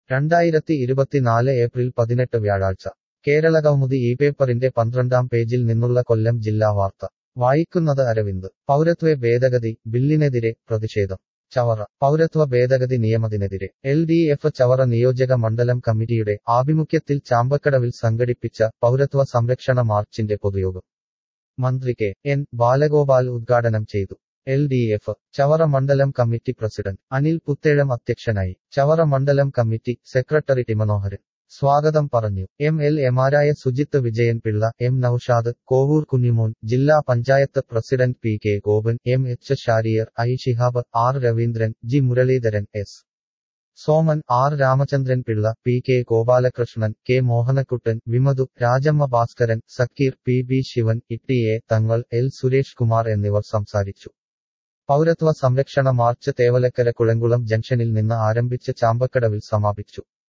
രണ്ടായിരത്തി ഇരുപത്തിനാല് ഏപ്രിൽ പതിനെട്ട് വ്യാഴാഴ്ച കേരള കൗമുദി ഈ പേപ്പറിന്റെ പന്ത്രണ്ടാം പേജിൽ നിന്നുള്ള കൊല്ലം ജില്ലാ വാർത്ത വായിക്കുന്നത് അരവിന്ദ് പൗരത്വ ഭേദഗതി ബില്ലിനെതിരെ പ്രതിഷേധം ചവറ പൗരത്വ ഭേദഗതി നിയമത്തിനെതിരെ എൽ ഡി എഫ് ചവറ നിയോജക മണ്ഡലം കമ്മിറ്റിയുടെ ആഭിമുഖ്യത്തിൽ ചാമ്പക്കടവിൽ സംഘടിപ്പിച്ച പൗരത്വ സംരക്ഷണ മാർച്ചിന്റെ പൊതുയോഗം മന്ത്രി കെ എൻ ബാലഗോപാൽ ഉദ്ഘാടനം ചെയ്തു എൽ ഡി എഫ് ചവറ മണ്ഡലം കമ്മിറ്റി പ്രസിഡന്റ് അനിൽ പുത്തേഴം അധ്യക്ഷനായി ചവറ മണ്ഡലം കമ്മിറ്റി സെക്രട്ടറി ടി മനോഹരൻ സ്വാഗതം പറഞ്ഞു എം എൽ എമാരായ സുജിത്ത് വിജയൻ പിള്ള എം നൌഷാദ് കോവൂർ കുഞ്ഞിമോൻ ജില്ലാ panchayat president P K Gopan M H Shariyar I Shihab R Raveendran G Muraleedharan S Soman R Ramachandran Pillai P K Gopalakrishnan K Mohanakuttan V Madhu Rajamma Bhaskaran Sakkeer P B Sivan Itty A Thangal L Suresh Kumar എന്നിവർ സംസാരിച്ചു പൗരത്വ സംരക്ഷണ മാർച്ച് തേവലക്കര കുളങ്കുളം ജംഗ്ഷനിൽ നിന്ന് ആരംഭിച്ച് ചാമ്പക്കടവിൽ സമാപിച്ചു